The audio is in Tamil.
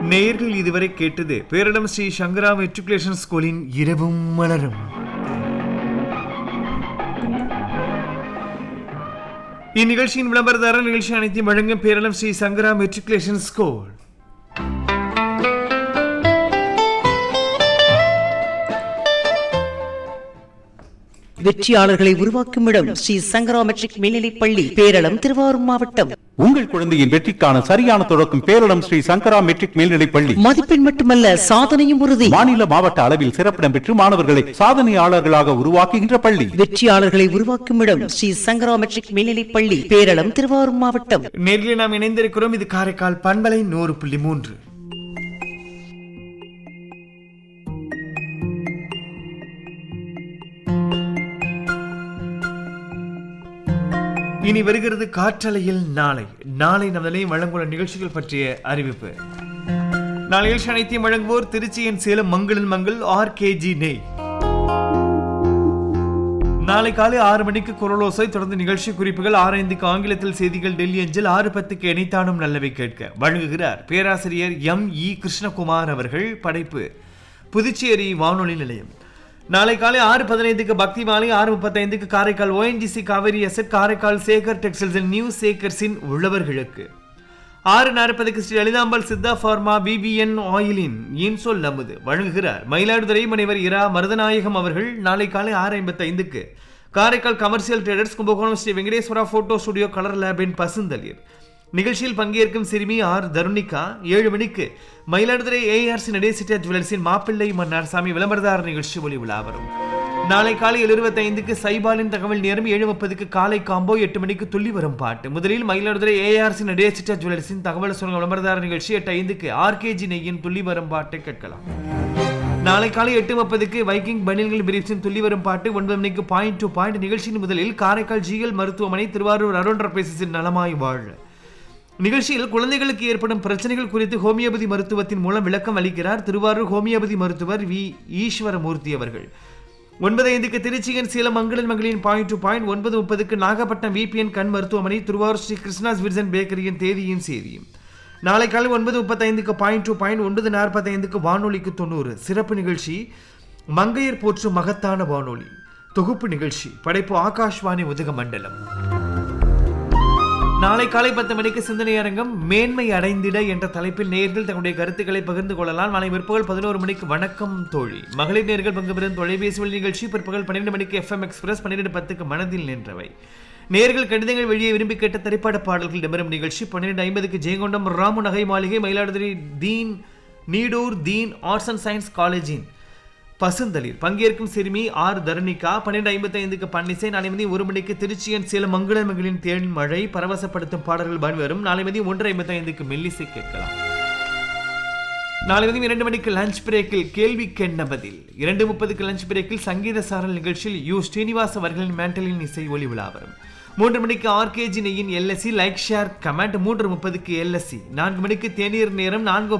நேயர்கள் இதுவரை கேட்டது பேரிடம் ஸ்ரீ சங்கரா மெட்ரிகுலேஷன் ஸ்கூலின் இரவும் மலரும் இந்நிகழ்ச்சியின் விளம்பரதார நிகழ்ச்சி அனைத்தையும் வழங்கும் பேரளம் ஸ்ரீ சங்கரா மெட்ரிகுலேஷன் ஸ்கூல் வெற்றியாளர்களை உருவாக்கும் இடம் ஸ்ரீ சங்கரா மெட்ரிக் மேல்நிலைப் பள்ளி பேரளம் திருவாரூர் மாவட்டம் உங்கள் குழந்தையின் வெற்றிக்கான சரியான தொடக்கம் பேரிடம் ஸ்ரீ சங்கரா மெட்ரிக் மேல்நிலைப் பள்ளி மதிப்பெண் மட்டுமல்ல சாதனையும் உறுதி மாநில மாவட்ட அளவில் சிறப்பிடம் பெற்று மாணவர்களை சாதனையாளர்களாக உருவாக்குகின்ற பள்ளி வெற்றியாளர்களை உருவாக்கும் இடம் ஸ்ரீ சங்கரா மெட்ரிக் மேல்நிலைப் பள்ளி பேரளம் திருவாரூர் மாவட்டம் நேரில் நாம் இணைந்திருக்கிறோம் இது காரைக்கால் பண்பலை நூறு புள்ளி மூன்று இனி வருகிறது காற்றலையில் நாளை நாளை நம்ம நிலையம் வழங்குள்ள நிகழ்ச்சிகள் பற்றிய அறிவிப்பு நாளை நிகழ்ச்சி அனைத்தையும் வழங்குவோர் திருச்சியின் சேலம் மங்களன் மங்கள் ஆர் கேஜி நெய் நாளை காலை ஆறு மணிக்கு குரலோசை தொடர்ந்து நிகழ்ச்சி குறிப்புகள் ஆறு ஐந்துக்கு ஆங்கிலத்தில் செய்திகள் டெல்லி அஞ்சல் ஆறு பத்துக்கு இணைத்தானும் நல்லவை கேட்க வழங்குகிறார் பேராசிரியர் எம் இ கிருஷ்ணகுமார் அவர்கள் படைப்பு புதுச்சேரி வானொலி நிலையம் நாளை காலை ஆறு பதினைந்துக்கு பக்தி மாலை ஆறு முப்பத்தைந்துக்கு Karaikal ONGC Kaveri asset Karaikal Sekar textiles new சேகர்ஸின் உள்ளவர்களுக்கு ஆறு நாற்பதுக்கு ஸ்ரீ லலிதாம்பாள் சித்தா ஃபார்மா பிபிஎன் ஆயிலின் இன்சொல் அமுது வழங்குகிறார் மயிலாடுதுறை முனைவர் இரா மருதநாயகம் அவர்கள் நாளை காலை ஆறு ஐம்பத்தி ஐந்துக்கு Karaikal commercial traders Kumbakonam Sri Venkateswara photo studio colour லேபின் பசுந்தளிர் நிகழ்ச்சியில் பங்கேற்கும் சிறுமி ஆர் தருணிகா ஏழு மணிக்கு மயிலாடுதுறை ஏஆர்சி நடேசிட்டா ஜுவல்லர்ஸின் மாப்பிள்ளை மன்னார் சாமி விளம்பரதார நிகழ்ச்சி ஒளி விழா வரும் நாளை காலை ஏழு இருபத்தைந்துக்கு சைபாலின் தகவல் நேரம் ஏழு முப்பதுக்கு காலை காம்போ எட்டு மணிக்கு துள்ளி வரும் பாட்டு முதலில் மயிலாடுதுறை ஏஆர்சி நடேசிட்டா ஜுவல்லர்ஸின் தகவல் சொல்லுங்க விளம்பரதார நிகழ்ச்சி எட்டு ஐந்துக்கு ஆர்கேஜி நெய்யின் துள்ளி வரும் பாட்டை கேட்கலாம் நாளை காலை எட்டு முப்பதுக்கு வைக்கிங் பனில்கள் பிரீப்ஸின் துள்ளி வரும் பாட்டு ஒன்பது மணிக்கு பாயிண்ட் டு பாயிண்ட் நிகழ்ச்சியின் முதலில் காரைக்கால் ஜிஎல் மருத்துவமனை திருவாரூர் அருண் ரபேசின் நலமாய் வாழ நிகழ்ச்சியில் குழந்தைகளுக்கு ஏற்படும் பிரச்சனைகள் குறித்து ஹோமியோபதி மருத்துவத்தின் மூலம் விளக்கம் அளிக்கிறார் திருவாரூர் ஹோமியோபதி மருத்துவர் வி ஈஸ்வரமூர்த்தி அவர்கள் ஒன்பது ஐந்துக்கு திருச்சியின் சேலம் மங்களன் மங்களின் பாயிண்ட் டு பாயிண்ட் ஒன்பது முப்பதுக்கு நாகப்பட்டினம் விபிஎன் கண் மருத்துவமனை திருவாரூர் ஸ்ரீ கிருஷ்ணாஸ் விர்சன் பேக்கரியின் தேதியின் செய்தியும் நாளை காலை ஒன்பது முப்பத்தைந்துக்கு பாயிண்ட் டு பாயிண்ட் ஒன்பது நாற்பத்தைந்துக்கு வானொலிக்கு தொண்ணூறு சிறப்பு நிகழ்ச்சி மங்கையர் போற்றும் மகத்தான வானொலி தொகுப்பு நிகழ்ச்சி படைப்பு ஆகாஷ்வாணி உதக மண்டலம் நாளை காலை பத்து மணிக்கு சிந்தனை அரங்கம் மேன்மை அடைந்திட என்ற தலைப்பில் நேர்கள் தங்களுடைய கருத்துக்களை பகிர்ந்து கொள்ளலாம் நாளை பிற்பகல் பதினோரு மணிக்கு வணக்கம் தோழி மகளிர் நேர்கள் பங்கு பெறும் தொலைபேசி வழி நிகழ்ச்சி பிற்பகல் பன்னிரெண்டு மணிக்கு எஃப்எம் எக்ஸ்பிரஸ் பன்னிரெண்டு பத்துக்கு மனதில் நின்றவை நேர்கள் கடிதங்கள் வெளியே விரும்பி கேட்ட திரைப்பட பாடல்கள் இடம்பெறும் நிகழ்ச்சி பன்னிரெண்டு ஐம்பதுக்கு ஜெயங்கொண்டம் ராமு நகை மாளிகை Mayiladuthurai Deen Needur Deen arts and science காலேஜின் பசுந்தளிர் பங்கேற்கும் சிறுமி ஆர் தருணிகா பன்னெண்டு ஐம்பத்தி ஐந்துக்கு பன்னிசை நாளை மதியம் ஒரு மணிக்கு திருச்சியன் சேலம் மங்கள மகளின் தேன் மழை பரவசப்படுத்தும் பாடல்கள் பன் வரும் நாளை மதியம் ஒன்று ஐம்பத்தி ஐந்துக்கு மெல்லிசை கேட்கலாம் நாளை மதியம் இரண்டு மணிக்கு லஞ்ச் பிரேக்கில் கேள்வி கென்ன பதில் இரண்டு முப்பதுக்கு லஞ்ச் பிரேக்கில் சங்கீத சாரல் நிகழ்ச்சியில் யூ ஸ்ரீனிவாஸ் அவர்களின் மேண்டலின் இசை ஒளி விழா வரும் மூன்று மணிக்கு ஆர்கேஜி நெய்யின் எல்எஸ்சி லைக் ஷேர் கமெண்ட் மூன்று முப்பதுக்கு எல்எஸ்சி நான்கு மணிக்கு தேநீர் நேரம் நான்கு